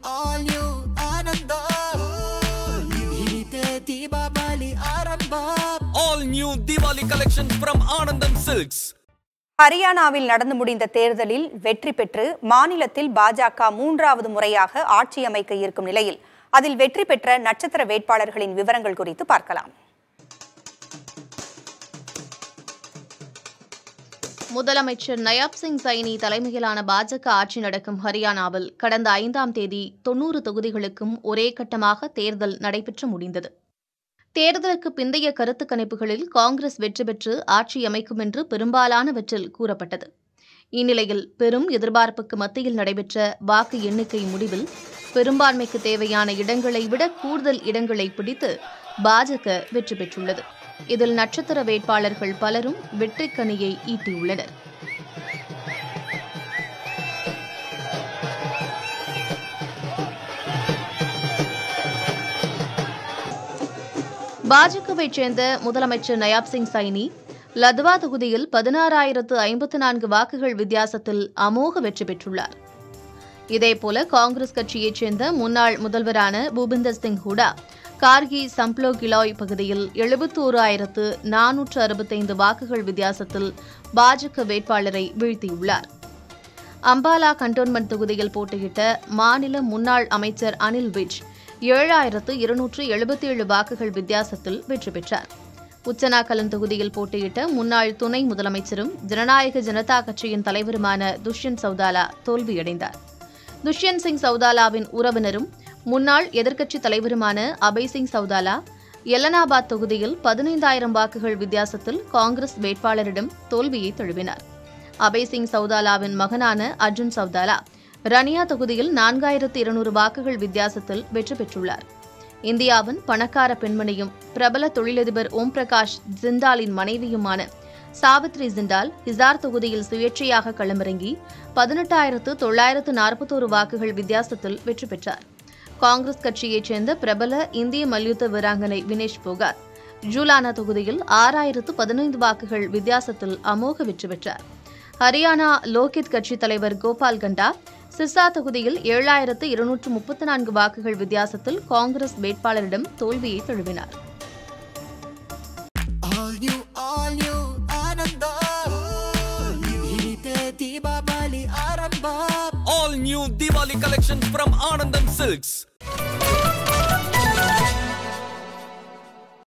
all new ಆನಂದ ಇದೆ ದೀಪಾವಳಿ ಆರಂಭ All new Diwali collection from Anandam Silks. ஹரியானாவில் நடந்து முடிந்த தேர்தலில் வெற்றி பெற்று மாநிலத்தில் பாஜக மூன்றாவது முறையாக ஆட்சி அமைக்க இருக்கும் நிலையில் அதில் வெற்றி பெற்ற நட்சத்திர வேட்பாளர்களின் விவரங்கள் குறித்து பார்க்கலாம் முதலமைச்சர் நயாப் சிங் சைனி தலைமையிலான பாஜக ஆட்சி நடக்கும் ஹரியானாவில் கடந்த ஐந்தாம் தேதி தொன்னூறு தொகுதிகளுக்கும் ஒரே கட்டமாக தேர்தல் நடைபெற்று முடிந்தது தேர்தலுக்கு பிந்தைய கருத்து கணிப்புகளில் காங்கிரஸ் வெற்றி பெற்று ஆட்சி அமைக்கும் என்று பெரும்பாலானவற்றில் கூறப்பட்டது இந்நிலையில் பெரும் எதிர்பார்ப்புக்கு மத்தியில் நடைபெற்ற வாக்கு எண்ணிக்கை முடிவில் பெரும்பான்மைக்கு தேவையான இடங்களை விட கூடுதல் இடங்களை பிடித்து பாஜக வெற்றி பெற்றுள்ளது இதில் நட்சத்திர வேட்பாளர்கள் பலரும் வெற்றிக்கனியை ஈட்டியுள்ளனர் பாஜகவைச் சேர்ந்த முதலமைச்சர் நயாப் சிங் சைனி லத்வா தொகுதியில் பதினாறாயிரத்து ஐம்பத்து நான்கு வாக்குகள் வித்தியாசத்தில் அமோக வெற்றி பெற்றுள்ளார் இதேபோல காங்கிரஸ் கட்சியைச் சேர்ந்த முன்னாள் முதல்வரான பூபிந்தர் சிங் ஹூடா கார்கி சம்ப்ளோ கிலாய் பகுதியில் எழுபத்தோரு ஆயிரத்து நானூற்று அறுபத்தைந்து வாக்குகள் வித்தியாசத்தில் பாஜக வேட்பாளரை வீழ்த்தியுள்ளார் அம்பாலா கண்டோன்மெண்ட் தொகுதியில் போட்டியிட்ட மாநில முன்னாள் அமைச்சர் அனில் விஜ் ஏழாயிரத்து இருநூற்று எழுபத்தேழு வாக்குகள் வித்தியாசத்தில் வெற்றி பெற்றார் உச்சனாக்கலன் தொகுதியில் போட்டியிட்ட முன்னாள் துணை முதலமைச்சரும் ஜனநாயக ஜனதா கட்சியின் தலைவருமான துஷ்யந்த் சௌதாலா தோல்வியடைந்தார் துஷ்யந்த் சிங் சௌதாலாவின் உறவினரும் முன்னாள் எதிர்க்கட்சித் தலைவருமான அபய் சிங் சௌதாலா எலனாபாத் தொகுதியில் பதினைந்தாயிரம் வாக்குகள் வித்தியாசத்தில் காங்கிரஸ் வேட்பாளரிடம் தோல்வியை தழுவினார் அபய் சிங் சௌதாலாவின் மகனான அர்ஜுன் சௌதாலா ரனியா தொகுதியில் நான்காயிரத்து இருநூறு வாக்குகள் வித்தியாசத்தில் வெற்றி பெற்றுள்ளார் இந்தியாவின் பணக்கார பெண்மணியும் பிரபல தொழிலதிபர் ஓம் பிரகாஷ் ஜிண்டாலின் மனைவியுமான சாவித்ரி ஜிண்டால் ஹிசார் தொகுதியில் சுயேட்சையாக களமிறங்கி பதினெட்டாயிரத்து தொள்ளாயிரத்து நாற்பத்தோரு வாக்குகள் வித்தியாசத்தில் வெற்றி பெற்றார் காங்கிரஸ் கட்சியைச் சேர்ந்த பிரபல இந்திய மல்யுத்த வீராங்கனை வினேஷ் போகார் ஜூலானா தொகுதியில் ஆறாயிரத்து பதினைந்து வாக்குகள் வித்தியாசத்தில் அமோக வெற்றி பெற்றார் ஹரியானா லோகித் கட்சித் தலைவர் கோபால் கண்டா சிர்சா தொகுதியில் ஏழாயிரத்து இருநூற்று முப்பத்தி நான்கு வாக்குகள் வித்தியாசத்தில் காங்கிரஸ் வேட்பாளரிடம் தோல்வியை தழுவினார் all new all new ಆನಂದ ಇದೆ ದೀಪಾವಳಿ ಆರಂಭ All new Diwali collection from Anandam Silks.